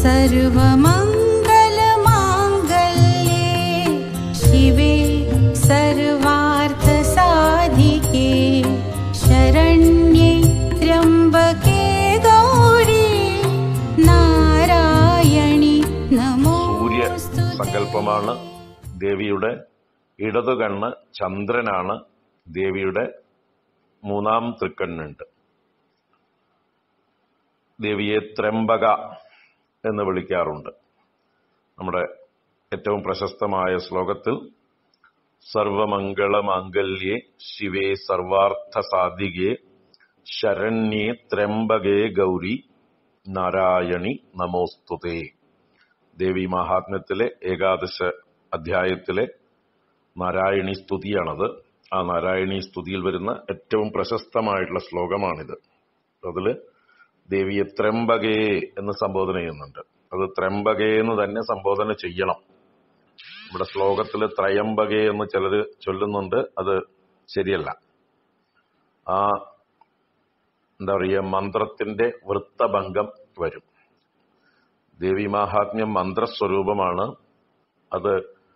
सर्वमङ्गलमाङ्गल्ये शिवे सर्वार्थसाधिके शरण्ये त्र्यम्बके गौरी नारायणि സൂര്യ नमोऽस्तु സങ്കല്പമാണ് ദേവിയുടെ ഇടതു കണ്ണ് ചന്ദ്രനാണ് ദേവിയുടെ മൂന്നാം തൃക്കണ്ണുണ്ട് ദേവിയെ ത്രംബക എന്ന് വിളിക്കാറുണ്ട് നമ്മുടെ ഏറ്റവും പ്രശസ്തമായ ശ്ലോകത്തിൽ സർവമംഗളമാംഗല്യേ ശിവേ സർവാർത്ഥ സാധികേ ശരണ്യേ ത്രംബകേ ഗൗരി നാരായണി നമോസ്തുതേ ദേവി മഹാത്മ്യത്തിലെ ഏകാദശ അധ്യായത്തിലെ നാരായണി സ്തുതിയാണത് ആ നാരായണി സ്തുതിയിൽ വരുന്ന ഏറ്റവും പ്രശസ്തമായിട്ടുള്ള ശ്ലോകമാണിത് അതില് ദേവിയെ ത്രംബകേ എന്ന് സംബോധന ചെയ്യുന്നുണ്ട് അത് ത്രംബകേ എന്ന് തന്നെ സംബോധന ചെയ്യണം നമ്മുടെ ശ്ലോകത്തിൽ ത്രയംബകേ എന്ന് ചിലർ ചൊല്ലുന്നുണ്ട് അത് ശരിയല്ല ആ എന്താ പറയുക മന്ത്രത്തിന്റെ വൃത്തഭംഗം വരും ദേവി മാഹാത്മ്യം മന്ത്രസ്വരൂപമാണ് അത്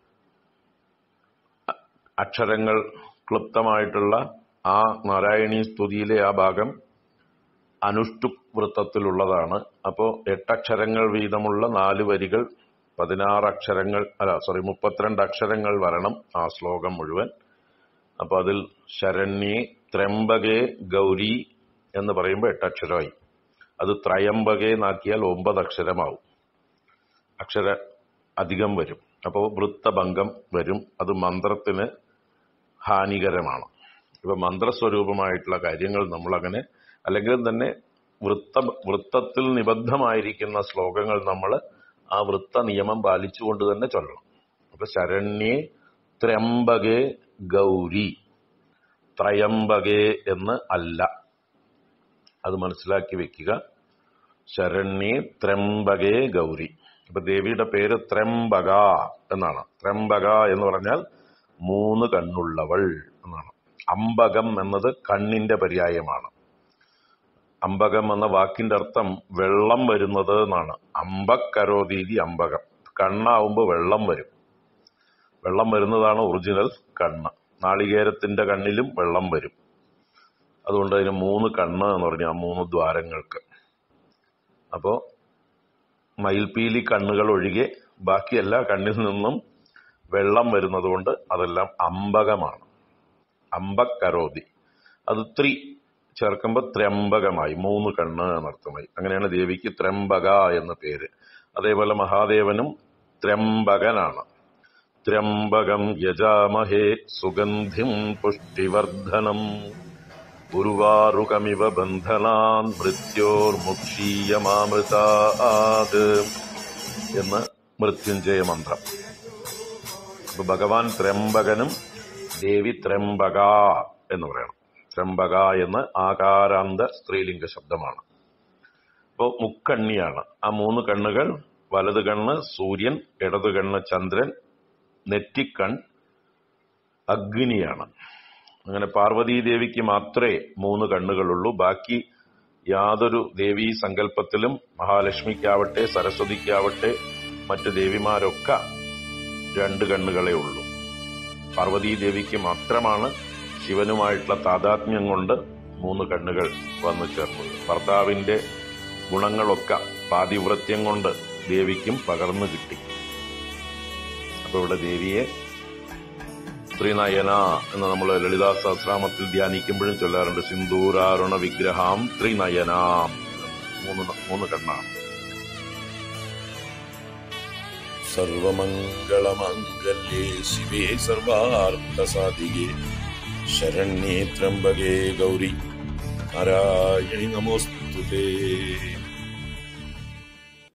അ- അക്ഷരങ്ങൾ ക്ലുപ്തമായിട്ടുള്ള ആ നാരായണീ സ്തുതിയിലെ ആ ഭാഗം അനുഷ്ഠു വൃത്തത്തിലുള്ളതാണ് അപ്പോൾ എട്ടക്ഷരങ്ങൾ വീതമുള്ള നാല് വരികൾ പതിനാറ് അക്ഷരങ്ങൾ അല്ല സോറി മുപ്പത്തിരണ്ട് അക്ഷരങ്ങൾ വരണം ആ ശ്ലോകം മുഴുവൻ അപ്പൊ അതിൽ ശരണ്യേ ത്രംബകേ ഗൗരി എന്ന് പറയുമ്പോൾ എട്ടക്ഷരമായി അത് ത്രയംബകേ നാക്കിയാൽ ഒമ്പത് അക്ഷരമാവും അക്ഷര അധികം വരും അപ്പോൾ വൃത്തഭംഗം വരും അത് മന്ത്രത്തിന് ഹാനികരമാണ് ഇപ്പൊ മന്ത്രസ്വരൂപമായിട്ടുള്ള കാര്യങ്ങൾ നമ്മളങ്ങനെ അല്ലെങ്കിൽ തന്നെ വൃത്ത വൃത്തത്തിൽ നിബദ്ധമായിരിക്കുന്ന ശ്ലോകങ്ങൾ നമ്മൾ ആ വൃത്ത നിയമം പാലിച്ചുകൊണ്ട് തന്നെ ചൊല്ലണം അപ്പൊ ശരണ്യേ ത്രംബകേ ഗൗരി ത്രയംബകേ എന്ന് അല്ല അത് മനസ്സിലാക്കി വെക്കുക ശരണ്യേ ത്രംബകേ ഗൗരി അപ്പൊ ദേവിയുടെ പേര് ത്രംബക എന്നാണ് ത്രംബക എന്ന് പറഞ്ഞാൽ മൂന്ന് കണ്ണുള്ളവൾ എന്നാണ് അമ്പകം എന്നത് കണ്ണിന്റെ പര്യായമാണ് അമ്പകം എന്ന വാക്കിന്റെ അർത്ഥം വെള്ളം വരുന്നത് എന്നാണ് അമ്പക്കരോതീതി അമ്പകം കണ്ണാവുമ്പോൾ വെള്ളം വരും വെള്ളം വരുന്നതാണ് ഒറിജിനൽ കണ്ണ് നാളികേരത്തിന്റെ കണ്ണിലും വെള്ളം വരും അതുകൊണ്ട് അതിന് മൂന്ന് കണ്ണ് എന്ന് പറഞ്ഞു ആ മൂന്ന് ദ്വാരങ്ങൾക്ക് അപ്പോ മയിൽപീലി കണ്ണുകൾ ഒഴികെ ബാക്കി എല്ലാ കണ്ണിൽ നിന്നും വെള്ളം വരുന്നത് കൊണ്ട് അതെല്ലാം അമ്പകമാണ് അമ്പക്കരോതി അത് ത്രി ചേർക്കുമ്പോൾ ത്രംബകമായി മൂന്ന് കണ്ണ് എന്നർത്ഥമായി അങ്ങനെയാണ് ദേവിക്ക് ത്രംബക എന്ന പേര് അതേപോലെ മഹാദേവനും ത്രംബകനാണ് ത്രംബകം യജാമഹേ സുഗന്ധിം പുഷ്ടിവർദ്ധനം ഉരുവാറുകമിവ ബന്ധനാൻ മൃത്യോർമുക്ഷീയമാമൃതാത് എന്ന് മൃത്യുഞ്ജയ മന്ത്രം അപ്പൊ ഭഗവാൻ ത്രംബകനും ദേവി ത്രംബക എന്ന് പറയണം ത്രംബക എന്ന് ആകാരാന്ത സ്ത്രീലിംഗ ശബ്ദമാണ് അപ്പോൾ മുക്കണ്ണിയാണ് ആ മൂന്ന് കണ്ണുകൾ വലത് കണ്ണ് സൂര്യൻ ഇടത് കണ്ണ് ചന്ദ്രൻ നെറ്റിക്കൺ അഗ്നിയാണ് അങ്ങനെ പാർവതീ ദേവിക്ക് മാത്രമേ മൂന്ന് കണ്ണുകളുള്ളൂ ബാക്കി യാതൊരു ദേവീ സങ്കല്പത്തിലും മഹാലക്ഷ്മിക്കാവട്ടെ സരസ്വതിക്കാവട്ടെ മറ്റു ദേവിമാരൊക്കെ രണ്ട് കണ്ണുകളേ ഉള്ളൂ പാർവതീ ദേവിക്ക് മാത്രമാണ് ശിവനുമായിട്ടുള്ള താതാത്മ്യം കൊണ്ട് മൂന്ന് കണ്ണുകൾ വന്നു ചേർന്നത് ഭർത്താവിന്റെ ഗുണങ്ങളൊക്കെ പാതിവൃത്യം കൊണ്ട് ദേവിക്കും പകർന്നു കിട്ടി അപ്പൊ ഇവിടെ ദേവിയെ ത്രിനയന എന്ന് നമ്മൾ ലളിതാ സഹസ്രാമത്തിൽ ധ്യാനിക്കുമ്പോഴും ചൊല്ലാറുണ്ട് സിന്ദൂരാരുണ വിഗ്രഹാം ത്രിനയനാം മൂന്ന് മൂന്ന് കണ്ണാണ് സർവമംഗളമംഗല്യേ ശിവേ സർവാർത്ഥസാധികേ ശരണ്യേ ത്രംബകേ ഗൗരി നാരായണി നമോസ്തുതേ